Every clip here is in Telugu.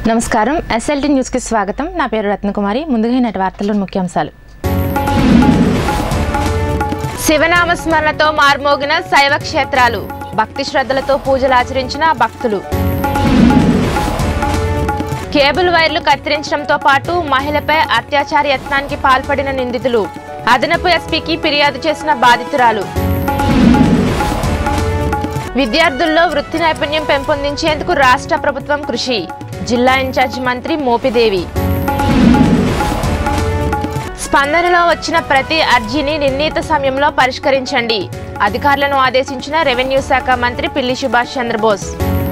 నమస్కారం ఎస్ఎల్టీ న్యూస్కి స్వాగతం నా పేరు రత్నకుమారి ముందుగా ఈనాటి వార్తల్లోని ముఖ్యాంశాలు శివనామ స్మరణతో మార్మోగిన శైవ క్షేత్రాలు భక్తి శ్రద్ధలతో పూజలు ఆచరించిన భక్తులు కేబుల్ వైర్లు కత్తిరించడంతో పాటు మహిళపై అత్యాచార యత్నానికి పాల్పడిన నిందితులు అదనపు ఎస్పీకి ఫిర్యాదు చేసిన బాధితురాలు విద్యార్థుల్లో వృత్తి నైపుణ్యం పెంపొందించేందుకు రాష్ట్ర ప్రభుత్వం కృషి జిల్లా ఇన్ఛార్జ్ మంత్రి మోపిదేవి స్పందనలో వచ్చిన ప్రతి అర్జీని నిర్ణీత సమయంలో పరిష్కరించండి అధికారులను ఆదేశించిన రెవెన్యూ శాఖ మంత్రి పిల్లి సుభాష్ చంద్రబోస్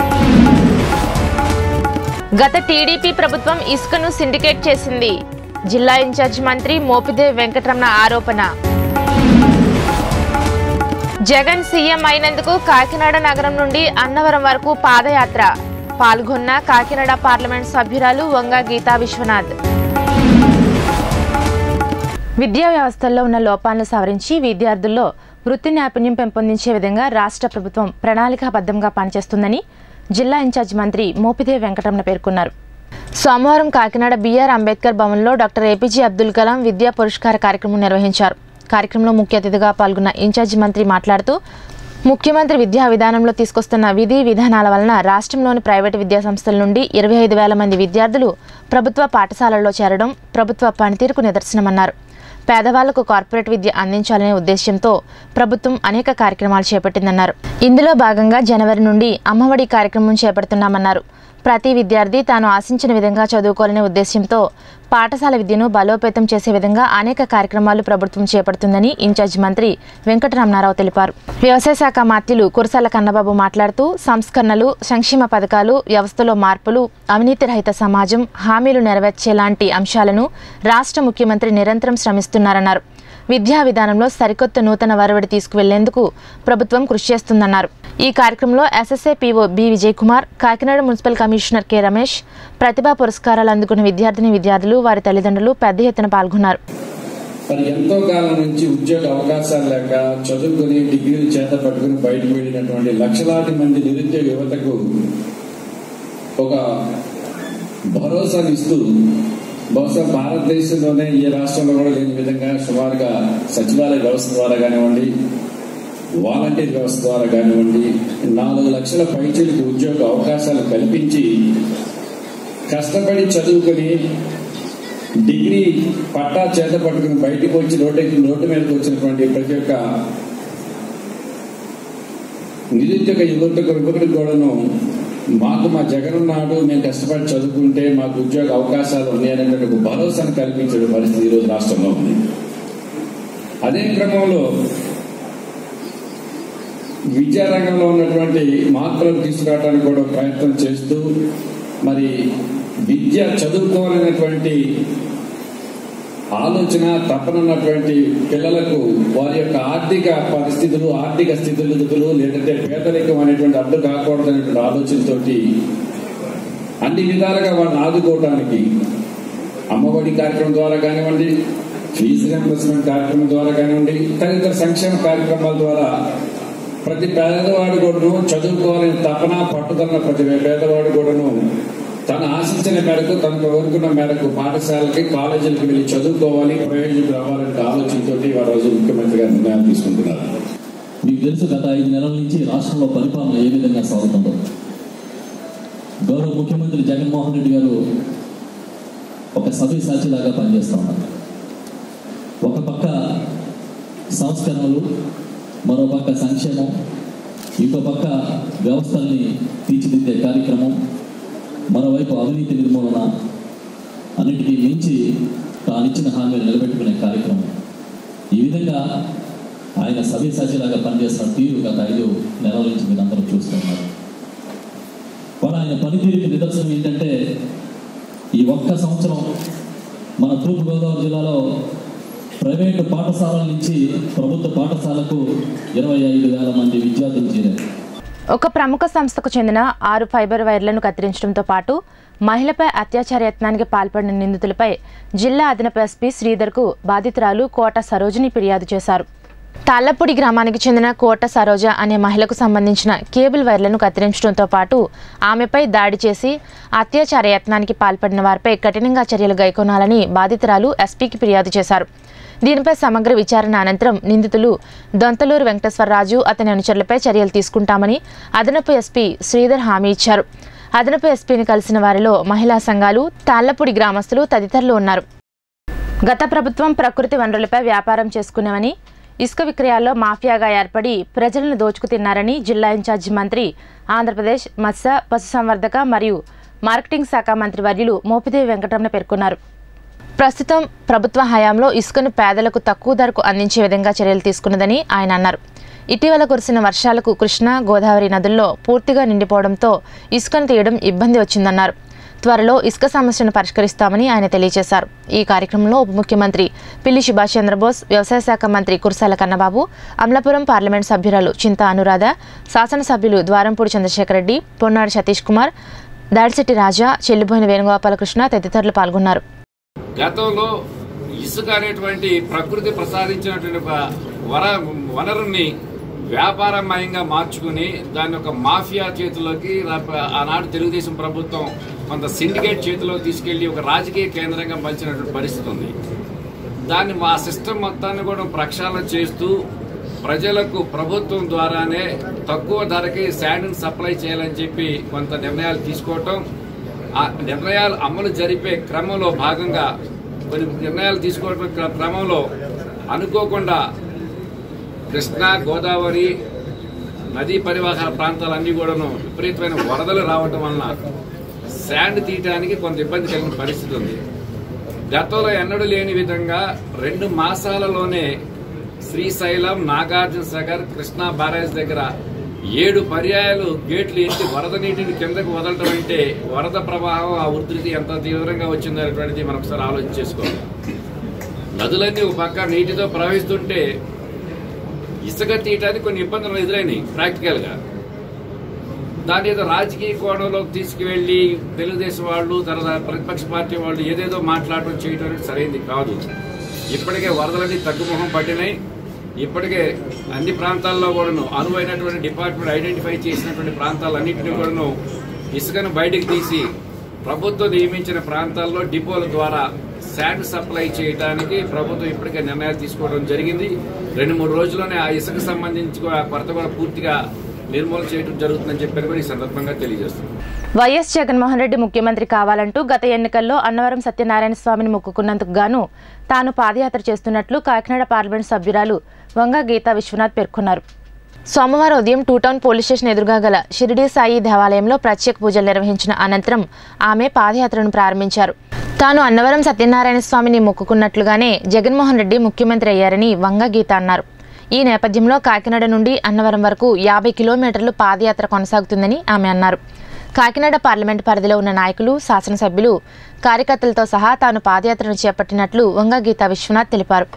గత టీడీపీ ప్రభుత్వం ఇసుకను సిండికేట్ చేసింది జిల్లా ఇన్ఛార్జ్ మంత్రి మోపిదేవి వెంకటరమణ ఆరోపణ జగన్ సీఎం అయినందుకు కాకినాడ నగరం నుండి అన్నవరం వరకు పాదయాత్ర పాల్గొన్న కాకినాడ పార్లమెంట్ సభ్యురాలు వంగ గీతా విశ్వనాథ్ విద్యా వ్యవస్థల్లో ఉన్న లోపాలను సవరించి విద్యార్థుల్లో వృత్తి నైపుణ్యం పెంపొందించే విధంగా రాష్ట్ర ప్రభుత్వం ప్రణాళికాబద్ధంగా పనిచేస్తుందని జిల్లా ఇన్ఛార్జ్ మంత్రి మోపిదేవి వెంకటరమణ పేర్కొన్నారు సోమవారం కాకినాడ బీఆర్ అంబేద్కర్ భవన్లో డాక్టర్ ఏపీజే అబ్దుల్ కలాం విద్యా పురస్కార కార్యక్రమం నిర్వహించారు కార్యక్రమంలో ముఖ్య అతిథిగా పాల్గొన్న ఇన్ఛార్జి మంత్రి మాట్లాడుతూ ముఖ్యమంత్రి విద్యా విధానంలో తీసుకొస్తున్న విధి విధానాల వలన రాష్ట్రంలోని ప్రైవేటు విద్యా సంస్థల నుండి ఇరవై ఐదు వేల మంది విద్యార్థులు ప్రభుత్వ పాఠశాలల్లో చేరడం ప్రభుత్వ పనితీరుకు నిదర్శనమన్నారు పేదవాళ్లకు కార్పొరేట్ విద్య అందించాలనే ఉద్దేశ్యంతో ప్రభుత్వం అనేక కార్యక్రమాలు చేపట్టిందన్నారు ఇందులో భాగంగా జనవరి నుండి అమ్మఒడి కార్యక్రమం చేపడుతున్నామన్నారు ప్రతి విద్యార్థి తాను ఆశించిన విధంగా చదువుకోవాలనే ఉద్దేశ్యంతో పాఠశాల విద్యను బలోపేతం చేసే విధంగా అనేక కార్యక్రమాలు ప్రభుత్వం చేపడుతుందని ఇన్ఛార్జ్ మంత్రి వెంకటరమణారావు తెలిపారు వ్యవసాయ శాఖ మాత్యులు కురసాల కన్నబాబు మాట్లాడుతూ సంస్కరణలు సంక్షేమ పథకాలు వ్యవస్థలో మార్పులు అవినీతి రహిత సమాజం హామీలు నెరవేర్చేలాంటి అంశాలను రాష్ట్ర ముఖ్యమంత్రి నిరంతరం శ్రమిస్తున్నారన్నారు విద్యా విధానంలో సరికొత్త నూతన వరవడి తీసుకువెళ్లేందుకు ప్రభుత్వం కృషి చేస్తుందన్నారు ఈ కార్యక్రమంలో SSA PO B Vijay Kumar Kakinada municipal commissioner K Ramesh ప్రతిభా పురస్కారాలు అందుకున్న విద్యార్థిని విద్యార్థులు వారి తల్లిదండ్రులు పెద్ద ఎత్తున పాల్గొన్నారు మరి ఎంతో కాలం నుంచి ఉద్యోగ అవకాశాలు లేక చదువుకుని డిగ్రీలు చేత పట్టుకుని బయటకు వెళ్ళినటువంటి లక్షలాది మంది నిరుద్యోగ యువతకు ఒక భరోసాను ఇస్తూ బహుశా భారతదేశంలోనే ఏ రాష్ట్రంలో కూడా లేని విధంగా సుమారుగా సచివాలయ వ్యవస్థ ద్వారా కానివ్వండి వాలంటీర్ వ్యవస్థ ద్వారా కానివ్వండి నాలుగు లక్షల పైచీలకు ఉద్యోగ అవకాశాలు కల్పించి కష్టపడి చదువుకొని డిగ్రీ పట్టా చేత పట్టుకుని బయటకు వచ్చి రోడ్డు రోడ్డు మీదకి వచ్చినటువంటి ప్రతి ఒక్క నిరుద్యోగ యువతకు యువకుడికి కూడాను మాకు మా జగన్ ఉన్నాడు మేము కష్టపడి చదువుకుంటే మాకు ఉద్యోగ అవకాశాలు ఉన్నాయనేటువంటి ఒక భరోసాను కల్పించే పరిస్థితి ఈరోజు రాష్ట్రంలో ఉంది అదే క్రమంలో విద్యారంగంలో ఉన్నటువంటి మార్పులను తీసుకురావడానికి కూడా ప్రయత్నం చేస్తూ మరి విద్య చదువుకోవాలనేటువంటి ఆలోచన తప్పనున్నటువంటి పిల్లలకు వారి యొక్క ఆర్థిక పరిస్థితులు ఆర్థిక స్థితిగతులు లేదంటే పేదరికం అనేటువంటి అడ్డు కాకూడదు అనేటువంటి ఆలోచనతోటి అన్ని విధాలుగా వాళ్ళని ఆదుకోవడానికి అమ్మఒడి కార్యక్రమం ద్వారా కానివ్వండి ఫీజు రియంబర్స్మెంట్ కార్యక్రమం ద్వారా కానివ్వండి తదితర సంక్షేమ కార్యక్రమాల ద్వారా ప్రతి పేదవాడు కూడాను చదువుకోవాలని తపన పట్టుదల ప్రతి పేదవాడు కూడాను తను ఆశించిన మేరకు తనకు కోరుకున్న మేరకు పాఠశాలకి కాలేజీలకు వెళ్ళి చదువుకోవాలి ప్రయోజనం రావాలనే ఆలోచనతో ఆ రోజు ముఖ్యమంత్రి గారు నిర్ణయాలు తీసుకుంటున్నారు మీకు తెలుసు గత ఐదు నెలల నుంచి రాష్ట్రంలో పరిపాలన ఏ విధంగా సాగుతుందో గౌరవ ముఖ్యమంత్రి జగన్మోహన్ రెడ్డి గారు ఒక సభ్య సాక్షిలాగా పనిచేస్తూ ఉన్నారు ఒక పక్క సంస్కరణలు మరో పక్క సంక్షేమం ఇంకో పక్క వ్యవస్థల్ని తీర్చిదిద్దే కార్యక్రమం మరోవైపు అవినీతి నిర్మూలన అన్నిటికీ మించి తానిచ్చిన హామీలు నిలబెట్టుకునే కార్యక్రమం ఈ విధంగా ఆయన సవ్యసాచిలాగా పనిచేస్తున్న తీరు గత ఐదు నెలల నుంచి మీరు అందరూ చూస్తున్నారు మరి ఆయన పనితీరుకి నిదర్శనం ఏంటంటే ఈ ఒక్క సంవత్సరం మన తూర్పుగోదావరి జిల్లాలో ప్రైవేటు పాఠశాలల నుంచి ప్రభుత్వ పాఠశాలకు ఇరవై ఐదు వేల మంది విద్యార్థులు చేరారు ఒక ప్రముఖ సంస్థకు చెందిన ఆరు ఫైబర్ వైర్లను కత్తిరించడంతో పాటు మహిళపై అత్యాచార యత్నానికి పాల్పడిన నిందితులపై జిల్లా అదనపు ఎస్పీ శ్రీధర్కు బాధితురాలు కోట సరోజిని ఫిర్యాదు చేశారు తాళ్లపూడి గ్రామానికి చెందిన కోట సరోజ అనే మహిళకు సంబంధించిన కేబుల్ వైర్లను కత్తిరించడంతో పాటు ఆమెపై దాడి చేసి అత్యాచార యత్నానికి పాల్పడిన వారిపై కఠినంగా చర్యలు గైకొనాలని బాధితురాలు ఎస్పీకి ఫిర్యాదు చేశారు దీనిపై సమగ్ర విచారణ అనంతరం నిందితులు దొంతలూరు వెంకటేశ్వరరాజు అతని అనుచరులపై చర్యలు తీసుకుంటామని అదనపు ఎస్పీ శ్రీధర్ హామీ ఇచ్చారు అదనపు ఎస్పీని కలిసిన వారిలో మహిళా సంఘాలు తాళ్లపూడి గ్రామస్తులు తదితరులు ఉన్నారు గత ప్రభుత్వం ప్రకృతి వనరులపై వ్యాపారం చేసుకున్నామని ఇసుక విక్రయాల్లో మాఫియాగా ఏర్పడి ప్రజలను దోచుకు తిన్నారని జిల్లా ఇన్ఛార్జి మంత్రి ఆంధ్రప్రదేశ్ మత్స్య పశుసంవర్ధక మరియు మార్కెటింగ్ శాఖ మంత్రి వర్యులు మోపిదేవి వెంకటరమణ పేర్కొన్నారు ప్రస్తుతం ప్రభుత్వ హయాంలో ఇసుకను పేదలకు తక్కువ ధరకు అందించే విధంగా చర్యలు తీసుకున్నదని ఆయన అన్నారు ఇటీవల కురిసిన వర్షాలకు కృష్ణా గోదావరి నదుల్లో పూర్తిగా నిండిపోవడంతో ఇసుకను తీయడం ఇబ్బంది వచ్చిందన్నారు త్వరలో ఇసుక సమస్యను పరిష్కరిస్తామని ఆయన తెలియజేశారు ఈ కార్యక్రమంలో ఉప ముఖ్యమంత్రి పిల్లి సుభాష్ చంద్రబోస్ వ్యవసాయ శాఖ మంత్రి కుర్సాల కన్నబాబు అమలాపురం పార్లమెంట్ సభ్యురాలు చింత అనురాధ శాసనసభ్యులు ద్వారంపూడి చంద్రశేఖర్ రెడ్డి పొన్నాడు సతీష్ కుమార్ దాడిశెట్టి రాజా చెల్లిపోయిన వేణుగోపాలకృష్ణ తదితరులు పాల్గొన్నారు గతంలో ఇసుక అనేటువంటి ప్రకృతి ప్రసాదించినటువంటి ఒక వర వనరుని వ్యాపారమయంగా మార్చుకుని దాన్ని ఒక మాఫియా చేతిలోకి రా- ఆనాడు తెలుగుదేశం ప్రభుత్వం కొంత సిండికేట్ చేతిలో తీసుకెళ్లి ఒక రాజకీయ కేంద్రంగా మలిచినటువంటి పరిస్థితి ఉంది దాన్ని మా సిస్టమ్ మొత్తాన్ని కూడా ప్రక్షాళన చేస్తూ ప్రజలకు ప్రభుత్వం ద్వారానే తక్కువ ధరకి శాండ్ని సప్లై చేయాలని చెప్పి కొంత నిర్ణయాలు తీసుకోవటం ఆ నిర్ణయాలు అమలు జరిపే క్రమంలో భాగంగా కొన్ని నిర్ణయాలు తీసుకోవడం క్ర- క్రమంలో అనుకోకుండా కృష్ణా గోదావరి నదీ పరివాహక ప్రాంతాలన్నీ కూడాను విపరీతమైన వరదలు రావటం వలన శాండ్ తీయటానికి కొంత ఇబ్బంది కలిగిన పరిస్థితి ఉంది గతంలో ఎన్నడూ లేని విధంగా రెండు మాసాలలోనే శ్రీశైలం నాగార్జున సాగర్ కృష్ణా బ్యారేజ్ దగ్గర ఏడు పర్యాయాలు గేట్లు ఎత్తి వరద నీటిని కిందకు వదలటం అంటే వరద ప్రవాహం ఆ ఉధృతి ఎంత తీవ్రంగా వచ్చిందనేటువంటిది మనం ఒకసారి ఆలోచన చేసుకోవాలి నదులన్నీ ఒక పక్క నీటితో ప్రవహిస్తుంటే ఇసుక తీయటానికి కొన్ని ఇబ్బందులు ఎదురైనాయి ప్రాక్టికల్ గా దాని ఏదో రాజకీయ కోణంలోకి తీసుకువెళ్లి తెలుగుదేశం వాళ్ళు తర్వాత ప్రతిపక్ష పార్టీ వాళ్ళు ఏదేదో మాట్లాడటం చేయడం అనేది సరైనది కాదు ఇప్పటికే వరదలన్నీ తగ్గుముఖం పట్టినాయి ఇప్పటికే అన్ని ప్రాంతాల్లో కూడాను అనువైనటువంటి డిపార్ట్మెంట్ ఐడెంటిఫై చేసినటువంటి ప్రాంతాలన్నింటినీ కూడాను ఇసుకను బయటికి తీసి ప్రభుత్వం నియమించిన ప్రాంతాల్లో డిపోల ద్వారా శాండ్ సప్లై చేయడానికి ప్రభుత్వం ఇప్పటికే నిర్ణయాలు తీసుకోవడం జరిగింది రెండు మూడు రోజుల్లోనే ఆ ఇసుక సంబంధించి కూడా కొరత కూడా పూర్తిగా నిర్మూలన చేయడం జరుగుతుందని చెప్పి కూడా ఈ సందర్భంగా తెలియజేస్తున్నాం వైఎస్ జగన్మోహన్ రెడ్డి ముఖ్యమంత్రి కావాలంటూ గత ఎన్నికల్లో అన్నవరం సత్యనారాయణ స్వామిని మొక్కుకున్నందుకు గాను తాను పాదయాత్ర చేస్తున్నట్లు కాకినాడ పార్లమెంట్ సభ్యురాలు వంగ గీతా విశ్వనాథ్ పేర్కొన్నారు సోమవారం ఉదయం టూ టౌన్ పోలీస్ స్టేషన్ ఎదురుగా గల షిరిడి సాయి దేవాలయంలో ప్రత్యేక పూజలు నిర్వహించిన అనంతరం ఆమె పాదయాత్రను ప్రారంభించారు తాను అన్నవరం సత్యనారాయణ స్వామిని మొక్కుకున్నట్లుగానే జగన్మోహన్ రెడ్డి ముఖ్యమంత్రి అయ్యారని వంగ గీత అన్నారు ఈ నేపథ్యంలో కాకినాడ నుండి అన్నవరం వరకు యాభై కిలోమీటర్లు పాదయాత్ర కొనసాగుతుందని ఆమె అన్నారు కాకినాడ పార్లమెంట్ పరిధిలో ఉన్న నాయకులు శాసనసభ్యులు కార్యకర్తలతో సహా తాను పాదయాత్రను చేపట్టినట్లు వంగ గీతా విశ్వనాథ్ తెలిపారు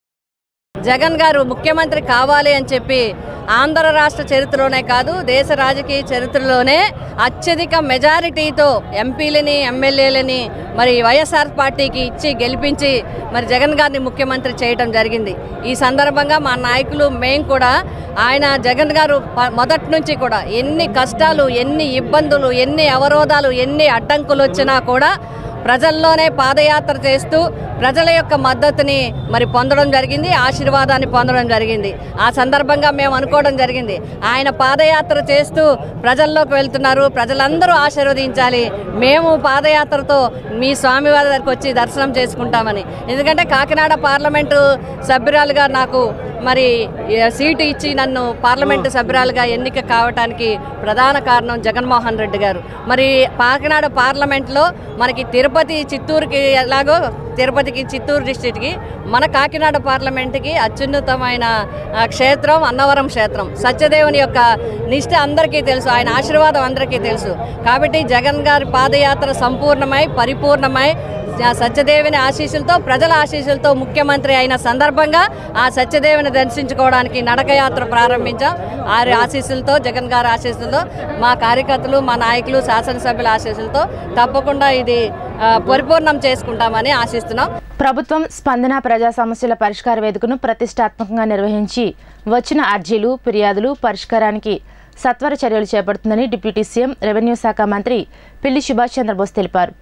జగన్ గారు ముఖ్యమంత్రి కావాలి అని చెప్పి ఆంధ్ర రాష్ట్ర చరిత్రలోనే కాదు దేశ రాజకీయ చరిత్రలోనే అత్యధిక మెజారిటీతో ఎంపీలని ఎమ్మెల్యేలని మరి వైఎస్ఆర్ పార్టీకి ఇచ్చి గెలిపించి మరి జగన్ గారిని ముఖ్యమంత్రి చేయడం జరిగింది ఈ సందర్భంగా మా నాయకులు మేము కూడా ఆయన జగన్ గారు ప- మొదటి నుంచి కూడా ఎన్ని కష్టాలు ఎన్ని ఇబ్బందులు ఎన్ని అవరోధాలు ఎన్ని అడ్డంకులు వచ్చినా కూడా ప్రజల్లోనే పాదయాత్ర చేస్తూ ప్రజల యొక్క మద్దతుని మరి పొందడం జరిగింది ఆశీర్వాదాన్ని పొందడం జరిగింది ఆ సందర్భంగా మేము అనుకోవడం జరిగింది ఆయన పాదయాత్ర చేస్తూ ప్రజల్లోకి వెళ్తున్నారు ప్రజలందరూ ఆశీర్వదించాలి మేము పాదయాత్రతో మీ స్వామివారి దగ్గరికి వచ్చి దర్శనం చేసుకుంటామని ఎందుకంటే కాకినాడ పార్లమెంటు సభ్యురాలుగా నాకు మరి ఏ, సీటు ఇచ్చి నన్ను పార్లమెంటు సభ్యురాలుగా ఎన్నిక కావటానికి ప్రధాన కారణం జగన్మోహన్ రెడ్డి గారు మరి కాకినాడ పార్లమెంట్లో మనకి తిరుపతి చిత్తూరుకి ఎలాగో తిరుపతికి చిత్తూరు డిస్టిక్కి మన కాకినాడ పార్లమెంట్కి అత్యున్నతమైన ఆ, క్షేత్రం అన్నవరం క్షేత్రం సత్యదేవుని యొక్క నిష్ట అందరికీ తెలుసు ఆయన ఆశీర్వాదం అందరికీ తెలుసు కాబట్టి జగన్ గారి పాదయాత్ర సంపూర్ణమై పరిపూర్ణమై ఆ సత్యదేవిని ఆశీస్సులతో ప్రజల ఆశీస్సులతో ముఖ్యమంత్రి అయిన సందర్భంగా ఆ సత్యదేవిని దర్శించుకోవడానికి నడకయాత్ర ప్రారంభించాం వారి ఆశీస్సులతో జగన్ గారి ఆశీస్సులతో మా కార్యకర్తలు మా నాయకులు శాసనసభ్యుల ఆశీస్సులతో తప్పకుండా ఇది ఆ, పరిపూర్ణం చేసుకుంటామని ఆశిస్తున్నాం ప్రభుత్వం స్పందన ప్రజా సమస్యల పరిష్కార వేదికను ప్రతిష్టాత్మకంగా నిర్వహించి వచ్చిన అర్జీలు ఫిర్యాదులు పరిష్కారానికి సత్వర చర్యలు చేపడుతుందని డిప్యూటీ సీఎం రెవెన్యూ శాఖ మంత్రి పిల్లి సుభాష్ చంద్రబోస్ తెలిపారు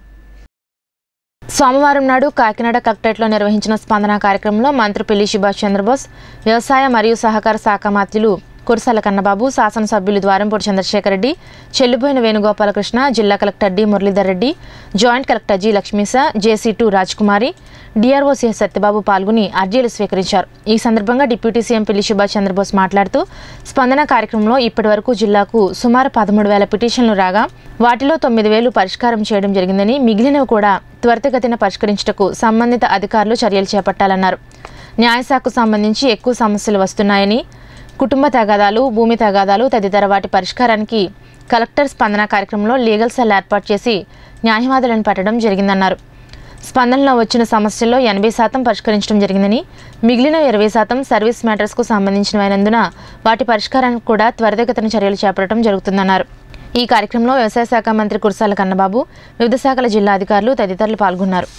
సోమవారం నాడు కాకినాడ కలెక్టరేట్లో నిర్వహించిన స్పందన కార్యక్రమంలో మంత్రి పిల్లి సుభాష్ చంద్రబోస్ వ్యవసాయ మరియు సహకార శాఖ మంత్రులు కురసాల కన్నబాబు శాసనసభ్యులు ద్వారంపూడి చంద్రశేఖర్ రెడ్డి చెల్లిపోయిన వేణుగోపాలకృష్ణ జిల్లా collector D Muralidhar Reddy joint collector G Lakshmisha JC two Rajkumari DRO C Satyababu పాల్గొని అర్జీలు స్వీకరించారు ఈ సందర్భంగా డిప్యూటీ సీఎం పిల్లి సుభాష్ చంద్రబోస్ మాట్లాడుతూ స్పందన కార్యక్రమంలో ఇప్పటివరకు జిల్లాకు సుమారు పదమూడు వేల పిటిషన్లు రాగా వాటిలో తొమ్మిది వేలు పరిష్కారం చేయడం జరిగిందని మిగిలినవి కూడా త్వరితగతిన పరిష్కరించుటకు సంబంధిత అధికారులు చర్యలు చేపట్టాలన్నారు న్యాయశాఖకు సంబంధించి ఎక్కువ సమస్యలు వస్తున్నాయని కుటుంబ తగాదాలు భూమి తగాదాలు తదితర వాటి పరిష్కారానికి కలెక్టర్ స్పందన కార్యక్రమంలో లీగల్ సెల్ ఏర్పాటు చేసి న్యాయవాదులను పెట్టడం జరిగిందన్నారు స్పందనలో వచ్చిన సమస్యల్లో ఎనభై శాతం పరిష్కరించడం జరిగిందని మిగిలిన ఇరవై శాతం సర్వీస్ మ్యాటర్స్కు సంబంధించినవైనందున వాటి పరిష్కారానికి కూడా త్వరితగతిన చర్యలు చేపట్టడం జరుగుతుందన్నారు ఈ కార్యక్రమంలో వ్యవసాయ శాఖ మంత్రి కురసాల కన్నబాబు వివిధ శాఖల జిల్లా అధికారులు తదితరులు పాల్గొన్నారు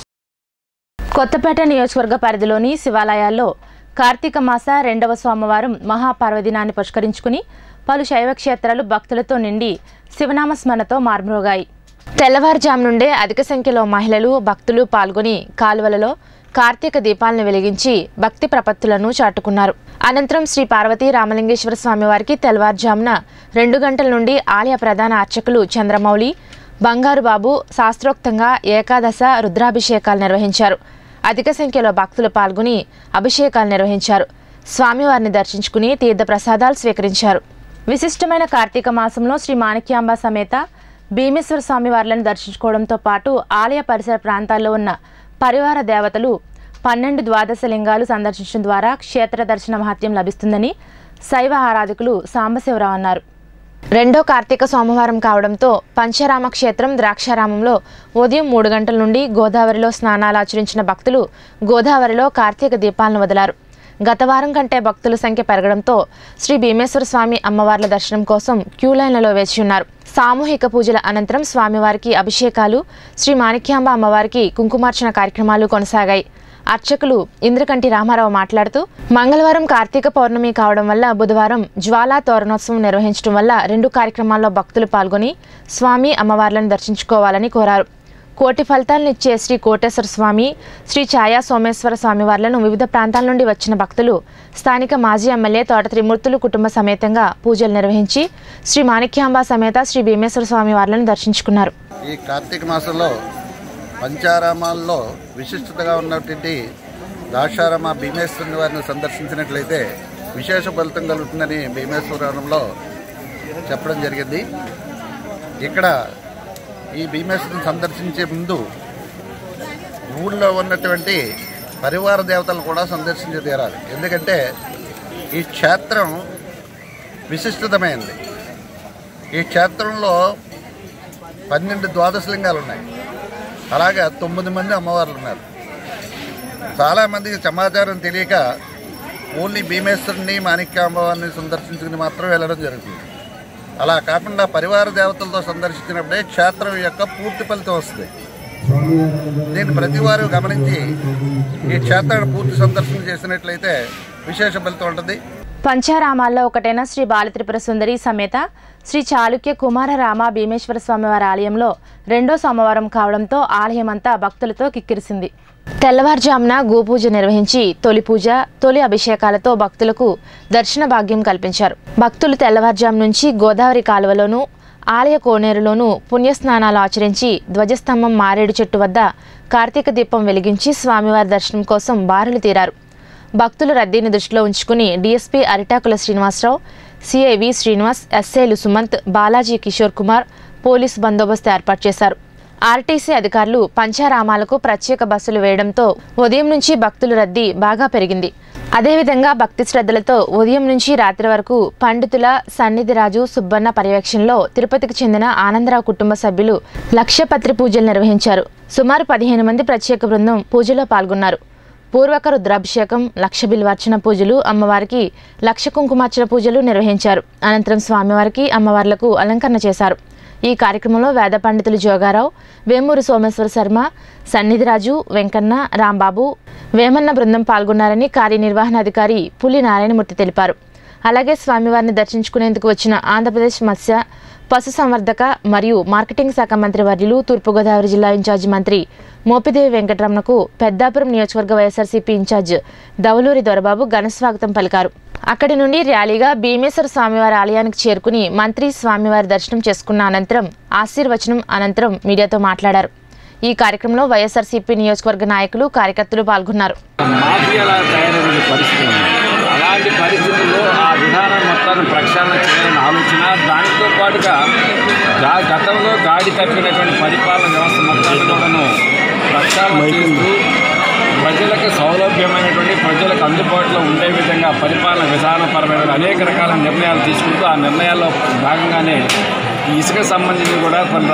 కొత్తపేట నియోజకవర్గ పరిధిలోని శివాలయాల్లో కార్తీక మాస రెండవ సోమవారం మహాపర్వదినాన్ని పురస్కరించుకుని పలు శైవ క్షేత్రాలు భక్తులతో నిండి శివనామ స్మరణతో మార్మోగాయి తెల్లవారుజాము నుండే అధిక సంఖ్యలో మహిళలు భక్తులు పాల్గొని కాలువలలో కార్తీక దీపాలను వెలిగించి భక్తి ప్రపత్తులను చాటుకున్నారు అనంతరం శ్రీ పార్వతీ రామలింగేశ్వర స్వామి వారికి తెల్లవారుజామున రెండు గంటల నుండి ఆలయ ప్రధాన అర్చకులు చంద్రమౌళి బంగారు బాబు శాస్త్రోక్తంగా ఏకాదశ రుద్రాభిషేకాలు నిర్వహించారు అధిక సంఖ్యలో భక్తులు పాల్గొని అభిషేకాలు నిర్వహించారు స్వామివారిని దర్శించుకుని తీర్థ ప్రసాదాలు స్వీకరించారు విశిష్టమైన కార్తీక మాసంలో శ్రీ మాణిక్యాంబ సమేత భీమేశ్వర స్వామి వార్లను దర్శించుకోవడంతో పాటు ఆలయ పరిసర ప్రాంతాల్లో ఉన్న పరివార దేవతలు పన్నెండు ద్వాదశ లింగాలు సందర్శించడం ద్వారా క్షేత్ర దర్శన మహత్యం లభిస్తుందని శైవ ఆరాధకులు సాంబశివరావు అన్నారు రెండో కార్తీక సోమవారం కావడంతో పంచరామ క్షేత్రం ద్రాక్షారామంలో ఉదయం మూడు గంటల నుండి గోదావరిలో స్నానాలు ఆచరించిన భక్తులు గోదావరిలో కార్తీక దీపాలను వదిలారు గత వారం కంటే భక్తుల సంఖ్య పెరగడంతో శ్రీ భీమేశ్వర స్వామి అమ్మవార్ల దర్శనం కోసం క్యూ లైన్లలో వేచి ఉన్నారు సామూహిక పూజల అనంతరం స్వామివారికి అభిషేకాలు శ్రీ మాణిక్యాంబ అమ్మవారికి కుంకుమార్చన కార్యక్రమాలు కొనసాగాయి అర్చకులు ఇంద్రకంటి రామారావు మాట్లాడుతూ మంగళవారం కార్తీక పౌర్ణమి కావడం వల్ల బుధవారం జ్వాలా తోరణోత్సవం నిర్వహించడం వల్ల రెండు కార్యక్రమాల్లో భక్తులు పాల్గొని స్వామి అమ్మవార్లను దర్శించుకోవాలని కోరారు కోటి ఫలితాలను ఇచ్చే శ్రీ కోటేశ్వర స్వామి శ్రీ ఛాయా సోమేశ్వర స్వామి వార్లను వివిధ ప్రాంతాల నుండి వచ్చిన భక్తులు స్థానిక మాజీ ఎమ్మెల్యే తోట త్రిమూర్తులు కుటుంబ సమేతంగా పూజలు నిర్వహించి శ్రీ మాణిక్యాంబ సమేత శ్రీ భీమేశ్వర స్వామి వార్లను దర్శించుకున్నారు ఈ కార్తీక మాసంలో పంచారామాల్లో విశిష్టతగా ఉన్నటువంటి దాక్షారామ భీమేశ్వరుని వారిని సందర్శించినట్లయితే విశేష ఫలితం కలుగుతుందని భీమేశ్వరంలో చెప్పడం జరిగింది ఇక్కడ ఈ భీమేశ్వరుని సందర్శించే ముందు ఊళ్ళో ఉన్నటువంటి పరివార దేవతలు కూడా సందర్శించి తీరాలి ఎందుకంటే ఈ క్షేత్రం విశిష్టతమైంది ఈ క్షేత్రంలో పన్నెండు ద్వాదశలింగాలు ఉన్నాయి అలాగే తొమ్మిది మంది అమ్మవార్లు ఉన్నారు చాలామందికి సమాచారం తెలియక ఓన్లీ భీమేశ్వరుని మాణిక్యాంబవారిని సందర్శించుకుని మాత్రం వెళ్ళడం జరుగుతుంది అలా కాకుండా పరివార దేవతలతో సందర్శించినప్పుడే క్షేత్రం యొక్క పూర్తి ఫలితం వస్తుంది దీన్ని ప్రతి వారు గమనించి ఈ క్షేత్రాన్ని పూర్తి సందర్శన చేసినట్లయితే విశేష ఫలితం ఉంటుంది పంచారామాల్లో ఒకటైన శ్రీ బాలత్రిపుర సుందరి సమేత శ్రీ చాళుక్య కుమార రామ భీమేశ్వర స్వామివారి ఆలయంలో రెండో సోమవారం కావడంతో ఆలయమంతా భక్తులతో కిక్కిరిసింది తెల్లవారుజామున గోపూజ నిర్వహించి తొలి పూజ తొలి అభిషేకాలతో భక్తులకు దర్శన భాగ్యం కల్పించారు భక్తులు తెల్లవారుజాము నుంచి గోదావరి కాలువలోనూ ఆలయ కోనేరులోనూ పుణ్యస్నానాలు ఆచరించి ధ్వజస్తంభం మారేడు చెట్టు వద్ద కార్తీక దీపం వెలిగించి స్వామివారి దర్శనం కోసం బారులు తీరారు భక్తుల రద్దీని దృష్టిలో ఉంచుకుని DSP Aritakula Srinivasarao CI V Srinivas ఎస్ఐలు సుమంత్ బాలాజీ కిషోర్ కుమార్ పోలీసు బందోబస్తు ఏర్పాటు చేశారు ఆర్టీసీ అధికారులు పంచారామాలకు ప్రత్యేక బస్సులు వేయడంతో ఉదయం నుంచి భక్తుల రద్దీ బాగా పెరిగింది అదేవిధంగా భక్తి శ్రద్ధలతో ఉదయం నుంచి రాత్రి వరకు పండితుల సన్నిధిరాజు సుబ్బన్న పర్యవేక్షణలో తిరుపతికి చెందిన ఆనందరావు కుటుంబ సభ్యులు లక్షపత్రి పూజలు నిర్వహించారు సుమారు పదిహేను మంది ప్రత్యేక బృందం పూజలో పాల్గొన్నారు పూర్వక రుద్రాభిషేకం లక్ష బిల్వార్చన పూజలు అమ్మవారికి లక్ష కుంకుమార్చన పూజలు నిర్వహించారు అనంతరం స్వామివారికి అమ్మవార్లకు అలంకరణ చేశారు ఈ కార్యక్రమంలో వేద పండితులు జోగారావు వేమూరి సోమేశ్వర శర్మ సన్నిధిరాజు వెంకన్న రాంబాబు వేమన్న బృందం పాల్గొన్నారని కార్యనిర్వహణాధికారి పులి నారాయణమూర్తి తెలిపారు అలాగే స్వామివారిని దర్శించుకునేందుకు వచ్చిన ఆంధ్రప్రదేశ్ మత్స్య పశుసంవర్ధక మరియు మార్కెటింగ్ శాఖ మంత్రి వర్యులు తూర్పుగోదావరి జిల్లా ఇన్ఛార్జి మంత్రి మోపిదేవి వెంకటరమణకు పెద్దాపురం నియోజకవర్గ వైఎస్ఆర్సీపీ ఇన్ఛార్జ్ దవలూరి దొరబాబు ఘనస్వాగతం పలికారు అక్కడి నుండి ర్యాలీగా భీమేశ్వర స్వామివారి ఆలయానికి చేరుకుని మంత్రి స్వామివారి దర్శనం చేసుకున్న అనంతరం ఆశీర్వచనం అనంతరం మీడియాతో మాట్లాడారు ఈ కార్యక్రమంలో వైఎస్ఆర్సీపీ నియోజకవర్గ నాయకులు కార్యకర్తలు పాల్గొన్నారు మాఫియాలా తయారైన పరిస్థితి ఉంది అలాంటి పరిస్థితుల్లో ఆ విధానం మొత్తాన్ని ప్రక్షాళన చేయాలని ఆలోచన దానితో పాటుగా గా గతంలో గాడి తప్పినటువంటి పరిపాలన వ్యవస్థ మొత్తాన్ని కూడాను ప్రక్షాళన చేస్తూ ప్రజలకు సౌలభ్యమైనటువంటి ప్రజలకు అందుబాటులో ఉండే విధంగా పరిపాలన విధానపరమైన అనేక రకాల నిర్ణయాలు తీసుకుంటూ ఆ నిర్ణయాల్లో భాగంగానే ఈ ఇసుక సంబంధించి కూడా కొంత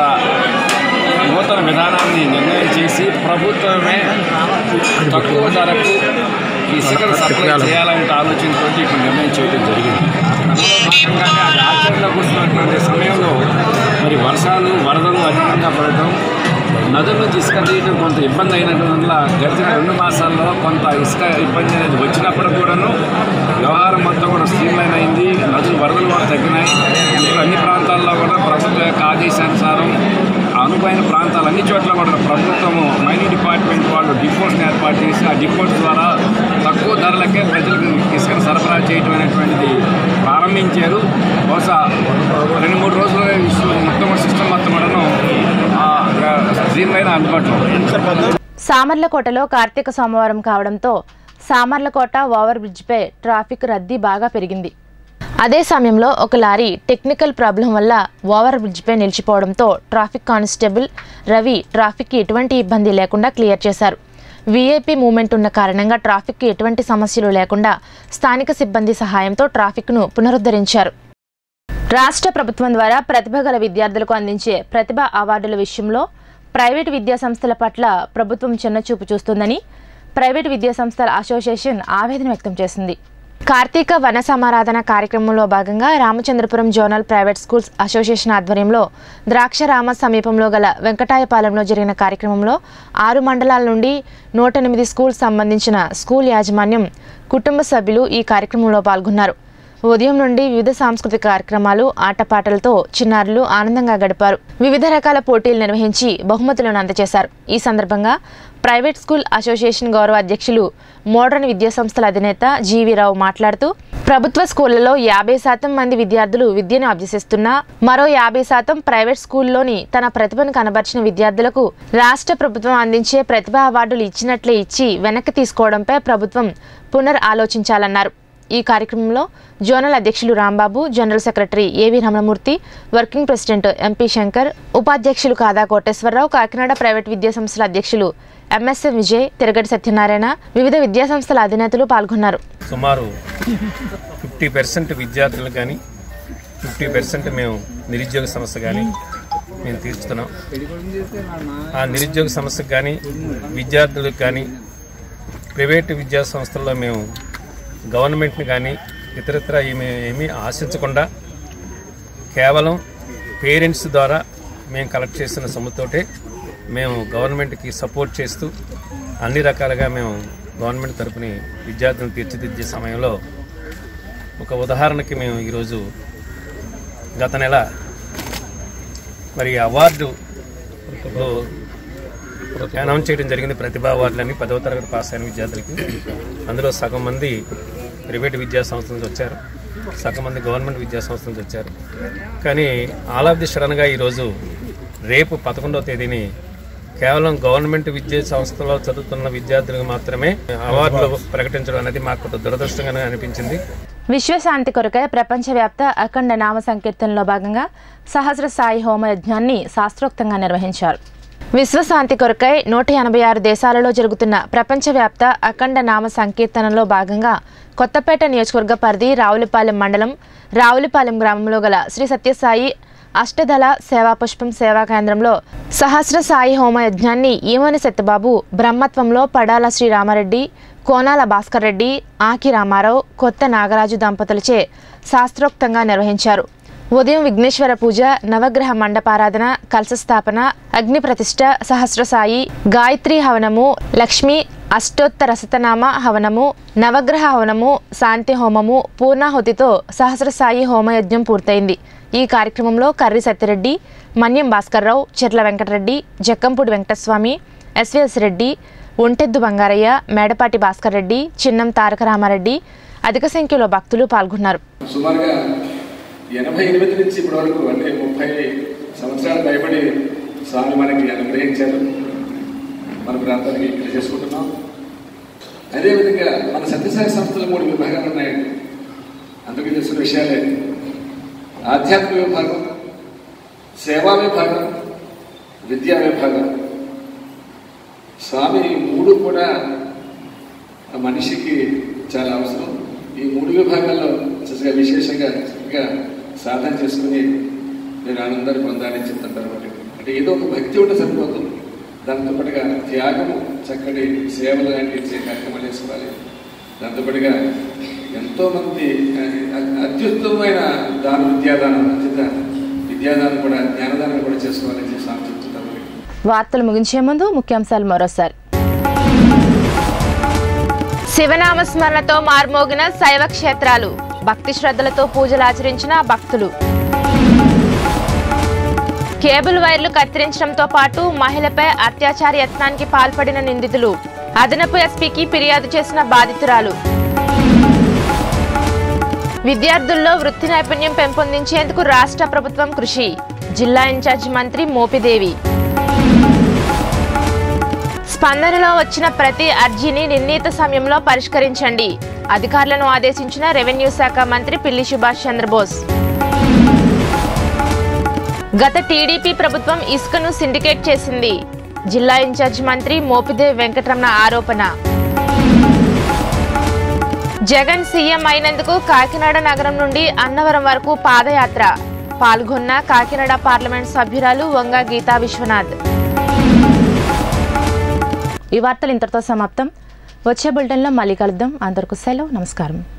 నూతన విధానాన్ని నిర్ణయం చేసి ప్రభుత్వమే తక్కువ ధరకు ఇసుకను సప్లై చేయాలనే ఆలోచనతో ఇప్పుడు నిర్ణయం చేయడం జరిగింది అందులో భాగంగానే అది ఆచరణలోకి వస్తున్నటువంటి సమయంలో మరి వర్షాలు వరదలు అధికంగా పడటం నదుల నుంచి ఇసుక తీయడం కొంత ఇబ్బంది అయినటువంటి వల్ల గడిచిన రెండు మాసాల్లో కొంత ఇసుక ఇబ్బంది అనేది వచ్చినప్పుడు కూడాను వ్యవహారం మొత్తం కూడా స్ట్రీమ్లైన్ అయింది నదులు వరదలు కూడా తగ్గినాయి ఇప్పుడు అన్ని ప్రాంతాల్లో కూడా ప్రభుత్వ యొక్క ఆదేశానుసారం ఆ అనువైన ప్రాంతాలు అన్ని చోట్ల కూడా ప్రభుత్వము మైనింగ్ డిపార్ట్మెంట్ వాళ్ళు డిపోట్స్ని ఏర్పాటు చేసి ఆ డిపోట్స్ ద్వారా తక్కువ ధరలకే ప్రజలకు ఇసుకను సరఫరా చేయడం అనేటువంటిది ప్రారంభించారు బహుశా రెండు మూడు రోజుల్లో ఈ మొత్తం సిస్టమ్ మొత్తం కూడాను స్ట్రీమ్లైన్ అందుబాటులో ఉంది సామర్లకోటలో కార్తీక సోమవారం కావడంతో సామర్లకోట ఓవర్ బ్రిడ్జ్పై ట్రాఫిక్ రద్దీ బాగా పెరిగింది అదే సమయంలో ఒక లారీ టెక్నికల్ ప్రాబ్లం వల్ల ఓవర్ బ్రిడ్జ్పై నిలిచిపోవడంతో ట్రాఫిక్ కానిస్టేబుల్ రవి ట్రాఫిక్కి ఎటువంటి ఇబ్బంది లేకుండా క్లియర్ చేశారు వీఐపీ మూమెంట్ ఉన్న కారణంగా ట్రాఫిక్కి ఎటువంటి సమస్యలు లేకుండా స్థానిక సిబ్బంది సహాయంతో ట్రాఫిక్ను పునరుద్ధరించారు రాష్ట్ర ప్రభుత్వం ద్వారా ప్రతిభ గల విద్యార్థులకు అందించే ప్రతిభ అవార్డుల విషయంలో ప్రైవేటు విద్యా సంస్థల పట్ల ప్రభుత్వం చిన్నచూపు చూస్తుందని ప్రైవేటు విద్యా సంస్థల అసోసియేషన్ ఆవేదన వ్యక్తం చేసింది కార్తీక వన సమారాధన కార్యక్రమంలో భాగంగా Ramachandrapuram zonal private schools association ఆధ్వర్యంలో ద్రాక్షరామ సమీపంలో గల వెంకటాయపాలెంలో జరిగిన కార్యక్రమంలో ఆరు మండలాల నుండి నూట ఎనిమిది స్కూల్ సంబంధించిన స్కూల్ యాజమాన్యం కుటుంబ సభ్యులు ఈ కార్యక్రమంలో పాల్గొన్నారు ఉదయం నుండి వివిధ సాంస్కృతిక కార్యక్రమాలు ఆటపాటలతో చిన్నారులు ఆనందంగా గడిపారు వివిధ రకాల పోటీలు నిర్వహించి బహుమతులను అందజేశారు ఈ సందర్భంగా ప్రైవేట్ స్కూల్ అసోసియేషన్ గౌరవ అధ్యక్షులు మోడర్న్ విద్యా సంస్థల అధినేత జీవీరావు మాట్లాడుతూ ప్రభుత్వ స్కూళ్లలో యాభై శాతం మంది విద్యార్థులు విద్యను అభ్యసిస్తున్నా మరో యాభై శాతం ప్రైవేట్ స్కూల్లోని తన ప్రతిభను కనబర్చిన విద్యార్థులకు రాష్ట్ర ప్రభుత్వం అందించే ప్రతిభా అవార్డులు ఇచ్చినట్లే ఇచ్చి వెనక్కి తీసుకోవడంపై ప్రభుత్వం పునర్ ఆలోచించాలన్నారు ఈ కార్యక్రమంలో జోనల్ అధ్యక్షులు Rambabu general secretary AV Ramanamurthy working president MP Shankar ఉపాధ్యక్షులు కాదా కోటేశ్వరరావు కాకినాడ ప్రైవేట్ విద్యా సంస్థల అధ్యక్షులు ఎంఎస్ఎం విజయ్ తిరగటి సత్యనారాయణ వివిధ విద్యా సంస్థల అధినేతలు పాల్గొన్నారు సుమారు ఫిఫ్టీ పర్సెంట్ విద్యార్థులు కానీ ఫిఫ్టీ పర్సెంట్ మేము నిరుద్యోగ సమస్య కానీ మేము తీర్చుతున్నాం ఆ నిరుద్యోగ సమస్యకు కానీ విద్యార్థులకు కానీ ప్రైవేటు విద్యా సంస్థల్లో మేము గవర్నమెంట్ని కానీ ఇతరత్ర ఏమీ ఏమీ ఆశించకుండా కేవలం పేరెంట్స్ ద్వారా మేము కలెక్ట్ చేసిన సొమ్ముతోటే మేము గవర్నమెంట్కి సపోర్ట్ చేస్తూ అన్ని రకాలుగా మేము గవర్నమెంట్ తరపుని విద్యార్థులను తీర్చిదిద్దే సమయంలో ఒక ఉదాహరణకి మేము ఈరోజు గత నెల మరి అవార్డు అనౌన్స్ చేయడం జరిగింది ప్రతిభా అవార్డులని పదవ తరగతి పాస్ అయిన విద్యార్థులకి అందులో సగం మంది ప్రైవేట్ విద్యా సంస్థల నుంచి వచ్చారు సగం మంది గవర్నమెంట్ విద్యా సంస్థల నుంచి వచ్చారు కానీ ఆల్ ఆఫ్ ది సడన్గా ఈరోజు రేపు పదకొండవ తేదీని కేవలం గవర్నమెంట్ విద్యా సంస్థలో చదువుతున్న విద్యార్థులకు మాత్రమే అవార్డులు ప్రకటించడం అనేది మాకు కొంత దురదృష్టంగానే అనిపించింది విశ్వశాంతి కొరకై ప్రపంచవ్యాప్త అఖండ నామ సంకీర్తనలో భాగంగా సహస్ర సాయి హోమ యజ్ఞాన్ని శాస్త్రోక్తంగా నిర్వహించారు విశ్వశాంతి కొరకై నూట ఎనభై ఆరు దేశాలలో జరుగుతున్న ప్రపంచవ్యాప్త అఖండ నామ సంకీర్తనలో భాగంగా కొత్తపేట నియోజకవర్గ పరిధి రావులపాలెం మండలం రావులపాలెం గ్రామంలో గల శ్రీ సత్యసాయి అష్టదళ సేవాపుష్పం సేవా కేంద్రంలో సహస్ర సాయి హోమ యజ్ఞాన్ని ఈమని సత్యబాబు బ్రహ్మత్వంలో పడాల శ్రీరామారెడ్డి కోనాల భాస్కర్ రెడ్డి ఆకి రామారావు కొత్త నాగరాజు దంపతులచే శాస్త్రోక్తంగా నిర్వహించారు ఉదయం విఘ్నేశ్వర పూజ నవగ్రహ మండపారాధన కలశ స్థాపన అగ్ని ప్రతిష్ట సహస్ర సాయి గాయత్రి హవనము లక్ష్మి అష్టోత్తర శతనామ హవనము నవగ్రహ హవనము శాంతి హోమము పూర్ణాహుతితో సహస్ర సాయి హోమయజ్ఞం పూర్తయింది ఈ కార్యక్రమంలో కర్రి సత్యరెడ్డి మన్యం భాస్కర్రావు చెర్ల వెంకటరెడ్డి జక్కంపూడి వెంకటస్వామి ఎస్విఎస్ రెడ్డి ఒంటెద్దు బంగారయ్య మేడపాటి భాస్కర్ రెడ్డి చిన్నం తారక రామారెడ్డి అధిక సంఖ్యలో భక్తులు పాల్గొన్నారు సుమారుగా ఎనభై ఎనిమిది నుంచి ఇప్పటి వరకు అంటే ముప్పై సంవత్సరాలు భయపడి స్వామి మనకి అనుగ్రహించారు మన ప్రాంతానికి ఇక్కడ చేసుకుంటున్నాం అదేవిధంగా మన సత్యసాయి సంస్థలు మూడు విభాగాలు ఉన్నాయండి అందుకు తెలిసిన విషయాలే ఆధ్యాత్మిక విభాగం సేవా విభాగం విద్యా విభాగం స్వామి ఈ మూడు కూడా ఆ మనిషికి చాలా అవసరం ఈ మూడు విభాగాల్లో చక్కగా విశేషంగా చక్కగా సాధన చేసుకుని నేను ఆనందాన్ని పొందాలని చెప్తుంటారు అనమాట అంటే ఏదో ఒక భక్తి ఉంటే సరిపోతుంది దాంతో పాటుగా త్యాగము చక్కటి సేవలు లాంటి చే- కార్యక్రమాలు చేసుకోవాలి దాంతో పాటుగా ఎంతోమంది ఆ, అత్యుత్తమమైన దాన విద్యాదానం అత్యుత విద్యాదానం కూడా జ్ఞానదానం కూడా చేసుకోవాలని చెప్పి స్వామి చెప్తుంటారు వార్తలు ముగించే ముందు ముఖ్యాంశాలు మరోసారి శివనామ స్మరణతో మార్మోగిన శైవ క్షేత్రాలు భక్తి శ్రద్ధలతో పూజలు ఆచరించిన భక్తులు కేబుల్ వైర్లు కత్తిరించడంతో పాటు మహిళపై అత్యాచార యత్నానికి పాల్పడిన నిందితులు అదనపు ఎస్పీకి ఫిర్యాదు చేసిన బాధితురాలు విద్యార్థుల్లో వృత్తి నైపుణ్యం పెంపొందించేందుకు రాష్ట్ర ప్రభుత్వం కృషి జిల్లా ఇన్ఛార్జి మంత్రి మోపిదేవి స్పందనలో వచ్చిన ప్రతి అర్జీని నిర్ణీత సమయంలో పరిష్కరించండి అధికారులను ఆదేశించిన రెవెన్యూ శాఖ మంత్రి పిల్లి సుభాష్ చంద్రబోస్ గత టీడీపీ ప్రభుత్వం ఇసుకను సిండికేట్ చేసింది జిల్లా ఇన్ఛార్జ్ మంత్రి మోపిదేవి వెంకటరమణ ఆరోపణ జగన్ సీఎం అయినందుకు కాకినాడ నగరం నుండి అన్నవరం వరకు పాదయాత్ర పాల్గొన్న కాకినాడ పార్లమెంట్ సభ్యురాలు వంగ గీతా విశ్వనాథ్ ఈ వార్తలు ఇంతటితో సమాప్తం వచ్చే బులెటిన్లో మళ్ళీ కలుద్దాం అందరికీ సెలవు నమస్కారం